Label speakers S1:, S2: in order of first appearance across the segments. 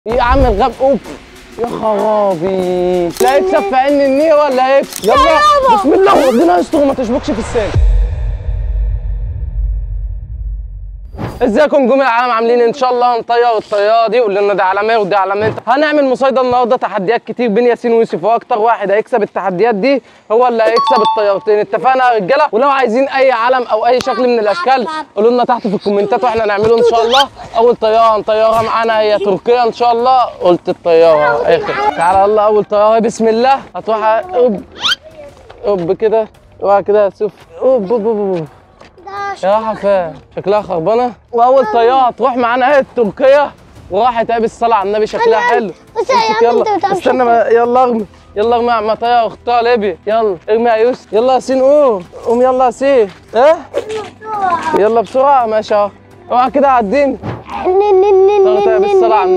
S1: يا عم الغاب اوب يا خرابي لا يكسب في عين النية ولا يكسب يلا بسم الله ربنا يستر وما تشبكش في السن ازيكم نجوم العالم عاملين ان شاء الله هنطير الطياره دي قول لنا ده علامه ودي علامه هنعمل مصايده النهارده تحديات كتير بين ياسين ويوسف واكتر واحد هيكسب التحديات دي هو اللي هيكسب الطيارتين اتفقنا يا رجاله ولو عايزين اي علم او اي شكل من الاشكال قولوا لنا تحت في الكومنتات واحنا نعمله ان شاء الله اول طياره هنطيرها معانا هي تركيا ان شاء الله قلت الطياره اخر تعالى يلا اول طياره بسم الله هتروح اوب اوب كده اوعى كده شوف اوب اوب اوب اوب يا حفاه شكلها خربانه واول طياره تروح معانا هي تركيا وراحت هي بالصلاه على النبي شكلها حلو
S2: بس يا
S1: امسك
S2: عم انت
S1: يلا
S2: بتعرف
S1: استنى ما يلا ارمي يلا ارمي مع طياره اختها ليبيا يلا ارمي يا يوسف يلا يا ياسين قوم قوم يلا يا ياسين ايه يلا بسرعه ماشي اهو اوعى كده عديني طيب بالصلاة على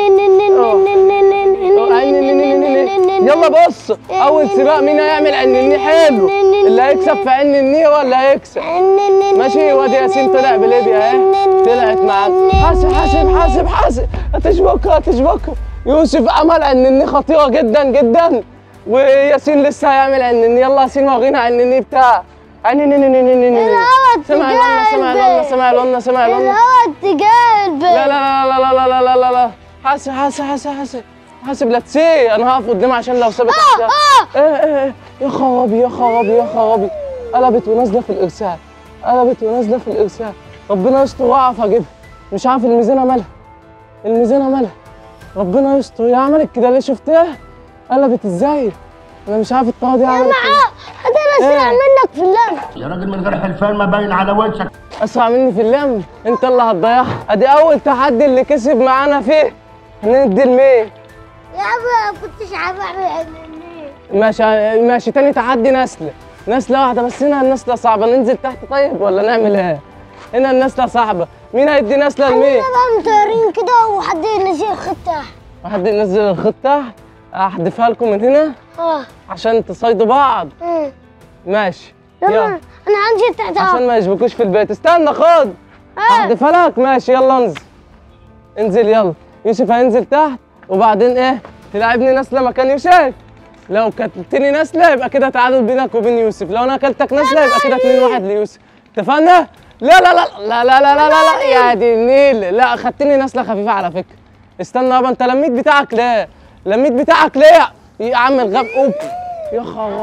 S1: يلا بص اول سباق مين هيعمل عن الني حلو اللي هيكسب في عين الني ولا هيكسب ماشي وادي ياسين طلع بليبيا اهي طلعت معاك حاسب حاسب حاسب حاسب هتشبكه هتشبكه يوسف عمل عن الني خطيره جدا جدا وياسين لسه هيعمل عن الني يلا ياسين ورينا عن الني بتاعه عن الني سمع الونا سمع الونا سمع الونا سمع الونا
S2: الهوا اتجاه
S1: لا لا لا لا لا لا لا لا لا حاسب حاسب حاسب حاسب حاسب لا تسي انا هقف قدامها عشان لو سابت أحسن. ايه ايه ايه يا خرابي يا خرابي يا خرابي قلبت ونازله في الارسال قلبت ونازله في الارسال ربنا يستر واعرف اجيبها مش عارف الميزانه مالها الميزانه مالها ربنا يستر يا عملت كده ليه شفتها قلبت ازاي انا مش عارف الطاقه دي عملت كده.
S2: انا اسرع
S1: إيه؟
S2: منك في اللعب
S3: يا راجل من غير حلفان ما باين على وشك
S1: اسرع مني في اللعب انت اللي هتضيعها ادي اول تحدي اللي كسب معانا فيه هندي المية
S2: يا عم ما كنتش عارف اعمل عمليه
S1: ماشي ماشي تاني تحدي نسلة نسلة واحدة بس هنا النسلة صعبة ننزل تحت طيب ولا نعمل ايه؟ هنا النسلة صعبة مين هيدي نسلة لمين؟
S2: انا بقى مطيرين كده وحد ينزل خطه
S1: واحد ينزل الخط تحت احدفها لكم من هنا
S2: اه
S1: عشان تصيدوا بعض
S2: أمم.
S1: ماشي
S2: يلا
S1: يلا
S2: انا هنزل تحت
S1: عشان
S2: اهو
S1: ما يشبكوش في البيت استنى خد احدفها لك ماشي يلا انزل انزل يلا يوسف هينزل تحت وبعدين ايه تلعبني نسلة مكان يوسف لو كلتني نسلة يبقى كده تعادل بينك وبين يوسف لو انا اكلتك نسلة يبقى كده 2 1 ليوسف اتفقنا لا لا لا لا لا لا لا لا, لا. يا دي النيل لا خدتني نسلة خفيفة على فكرة استنى يابا انت لميت بتاعك ليه لميت بتاعك ليه يا عم الغاب اوب يا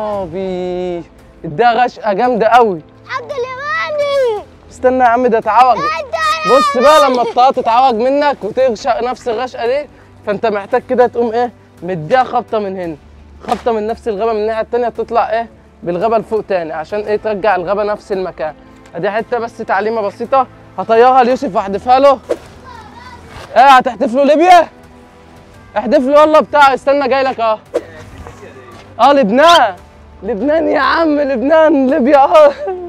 S1: خرابي اديها غشقة جامدة قوي
S2: عبد اليماني
S1: استنى يا عم ده اتعوج بص بقى لما الطاقه تتعوج منك وتغشق نفس الغشقه دي فانت محتاج كده تقوم ايه مديها خبطه من هنا خبطه من نفس الغابه من الناحيه التانيه تطلع ايه بالغابه لفوق تاني عشان ايه ترجع الغابه نفس المكان ادي حته بس تعليمه بسيطه هطيرها ليوسف واحدفها له ايه هتحدف له ليبيا احدف له والله بتاع استنى جاي لك اهو اه لبنان لبنان يا عم لبنان ليبيا اه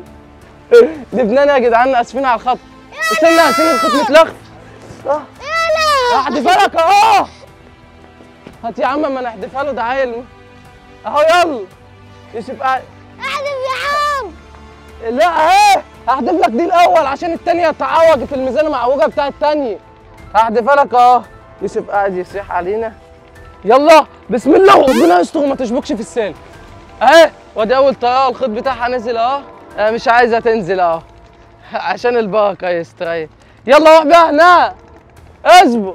S1: لبنان يا جدعان اسفين على الخط استنى يا سيدي الخط متلخ اه احدفها لك اهو هات يا عم ما نحدفها له ده عيل اهو يلا يوسف قاعد
S2: احذف يا عم
S1: لا اهي هحدف لك دي الاول عشان التانية تعوج في الميزان معوجة بتاع التانية هحدفها لك اهو يوسف قاعد يصيح علينا يلا بسم الله ربنا يستر وما تشبكش في السالب اهي وادي اول طياره الخيط بتاعها نزل اهو آه، مش عايزه تنزل اهو عشان البركه يستريح يلا روح بقى هنا اصبر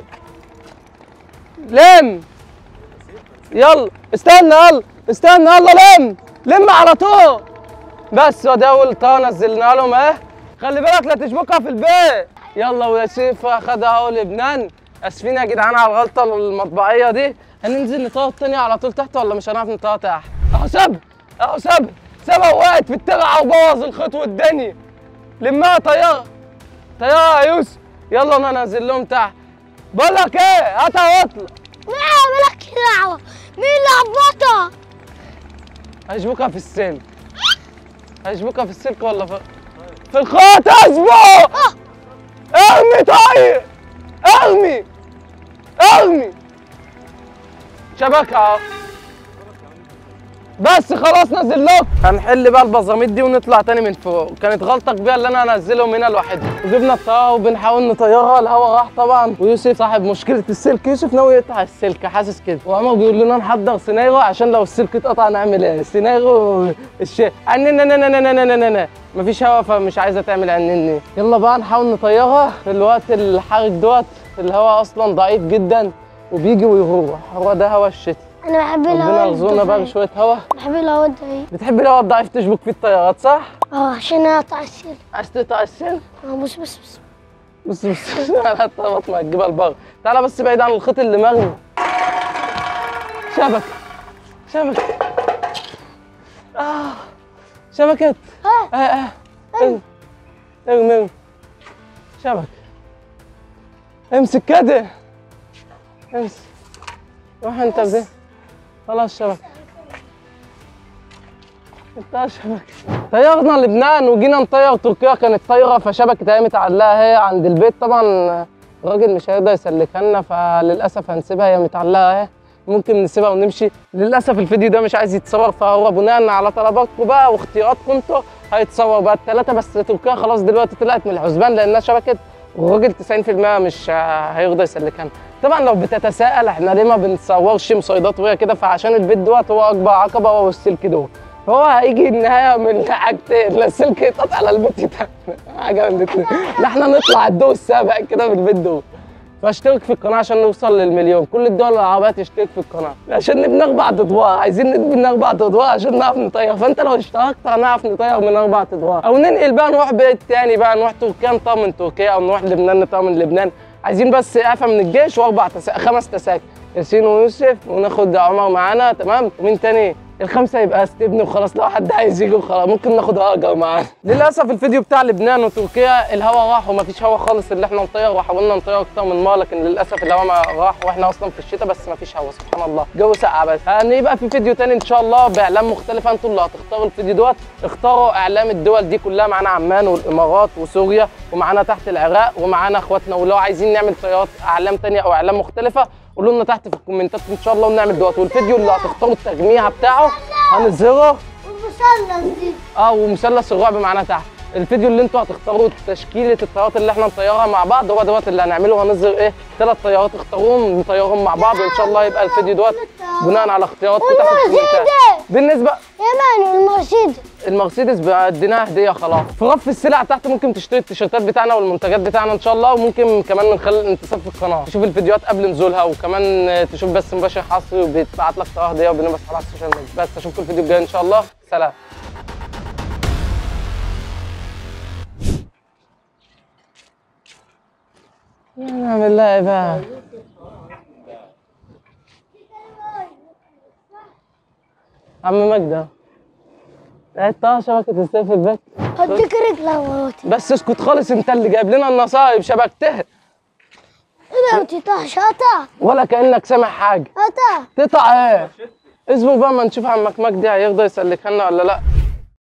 S1: لم يلا استنى يلا استنى يلا لم لم على طول بس وادي اول طياره نزلنا لهم اهي خلي بالك لا تشبكها في البيت يلا وياسيف خدها اهو لبنان اسفين يا جدعان على الغلطه المطبعيه دي هننزل نطير التانية على طول تحت ولا مش هنعرف نطير تحت اهو ساب اهو ساب سابها وقعت في الترعه وبوظ الخيط والدنيا لمها طياره طياره يا يوسف يلا انا انزل لهم تحت بقول لك ايه هاتها واطلع
S2: ما مالك دعوه مين اللي عبطها
S1: هشبكها في السلك هشبكها في السلك ولا في في الخيط اصبر ارمي طيب ارمي ارمي شبكها اهو بس خلاص نزل لك هنحل بقى البزاميط دي ونطلع تاني من فوق كانت غلطه كبيره اللي انا انزلهم هنا لوحدهم وجبنا الطياره وبنحاول نطيرها الهوا راح طبعا ويوسف صاحب مشكله السلك يوسف ناوي يقطع السلك حاسس كده وعمر بيقول لنا نحضر سيناريو عشان لو السلك اتقطع نعمل ايه سيناريو الشيء مفيش هوا فمش عايزه تعمل عنني يلا بقى نحاول نطيرها في الوقت الحرج دوت الهوا اصلا ضعيف جدا وبيجي ويروح هو ده هوا الشتاء
S2: انا بحب
S1: ربنا
S2: الهواء
S1: يرزقنا بقى
S2: الضعيف.
S1: بشويه هوا
S2: بحب الهواء الضعيف
S1: بتحب الهوا الضعيف تشبك فيه الطيارات صح؟
S2: اه عشان اقطع السلك
S1: عايز تقطع السلك
S2: اه بص بص بص
S1: بص بص انا هتطبط ما تجيبها البر تعالى بس بعيد عن الخيط اللي مرمي شبكة شبكة اه شبكت
S2: اه
S1: اه اه ارمي ارمي ارمي شبك امسك كده امسك روح انت بدي خلاص شبك انت شبك طيرنا لبنان وجينا نطير تركيا كانت طايره فشبكه هي متعلقه هي عند البيت طبعا الراجل مش هيقدر يسلكها لنا فللاسف هنسيبها هي متعلقه اهي ممكن نسيبها ونمشي للاسف الفيديو ده مش عايز يتصور فهو بناء على طلباتكم بقى واختياراتكم انتوا هيتصور بقى الثلاثه بس تركيا خلاص دلوقتي طلعت من الحسبان لانها شبكه والراجل 90% مش هيقدر يسلكها لنا. طبعا لو بتتساءل احنا ليه ما بنصورش مصيدات وهي كده فعشان البيت دوت هو اكبر عقبه هو والسلك دوت فهو هيجي النهايه من حاجتين لا السلك يتقطع على البيت يتقطع حاجه من الاثنين لا احنا نطلع الضوء السابع كده في البيت دوت فاشترك في القناه عشان نوصل للمليون كل الدول العربيه تشترك في القناه عشان نبني اربع ادوار عايزين نبني اربع ادوار عشان نعرف نطير فانت لو اشتركت هنعرف نطير من اربع ادوار او ننقل بقى نروح بيت تاني بقى نروح تركيا نطير من تركيا او نروح لبنان نطير من لبنان عايزين بس قفا من الجيش واربع تسا... خمس تساكن ياسين ويوسف وناخد عمر معانا تمام ومين تاني الخمسه يبقى استبن وخلاص لو حد عايز يجي وخلاص ممكن ناخد هاجر معانا للاسف الفيديو بتاع لبنان وتركيا الهوا راح ومفيش هوا خالص اللي احنا نطير وحاولنا نطير اكتر من مره لكن للاسف الهوا ما راح واحنا اصلا في الشتاء بس مفيش هوا سبحان الله جو ساقع بس هنبقى في فيديو تاني ان شاء الله باعلام مختلفه انتوا اللي هتختاروا الفيديو دوت اختاروا اعلام الدول دي كلها معانا عمان والامارات وسوريا ومعانا تحت العراق ومعانا اخواتنا ولو عايزين نعمل طيارات اعلام تانية او اعلام مختلفه قولوا لنا تحت في الكومنتات ان شاء الله ونعمل دوت والفيديو اللي هتختاروا التجميع بتاعه هنظهره
S2: والمثلث دي
S1: اه ومثلث الرعب معانا تحت الفيديو اللي انتوا هتختاروا تشكيله الطيارات اللي احنا نطيرها مع بعض هو دوت اللي هنعمله هنظهر ايه ثلاث طيارات اختاروهم نطيرهم مع بعض وان شاء الله يبقى الفيديو دوت بناء على اختياراتكم تحت في الكومنتات
S2: والمرسيدس
S1: بالنسبه
S2: يا مان المرسيدس
S1: المرسيدس بقى اديناها هديه خلاص في رف السلع تحت ممكن تشتري التيشيرتات بتاعنا والمنتجات بتاعنا ان شاء الله وممكن كمان من خلال الانتصار في القناه تشوف الفيديوهات قبل نزولها وكمان تشوف بس مباشر حصري وبيتبعت لك طياره هديه وبنبث على السوشيال ميديا بس اشوفكم الفيديو الجاي ان شاء الله سلام نعمل لها ايه بقى عم مجدة لقيتها شبكة السيف في البيت
S2: هديك رجلها مراتي
S1: بس اسكت خالص انت اللي جايب لنا النصايب شبكتها
S2: ايه ده انت طاش قطع
S1: ولا كأنك سامع حاجة
S2: قطع
S1: تقطع ايه اصبر بقى ما نشوف عمك مجدي هيرضى يسلكها لنا ولا لا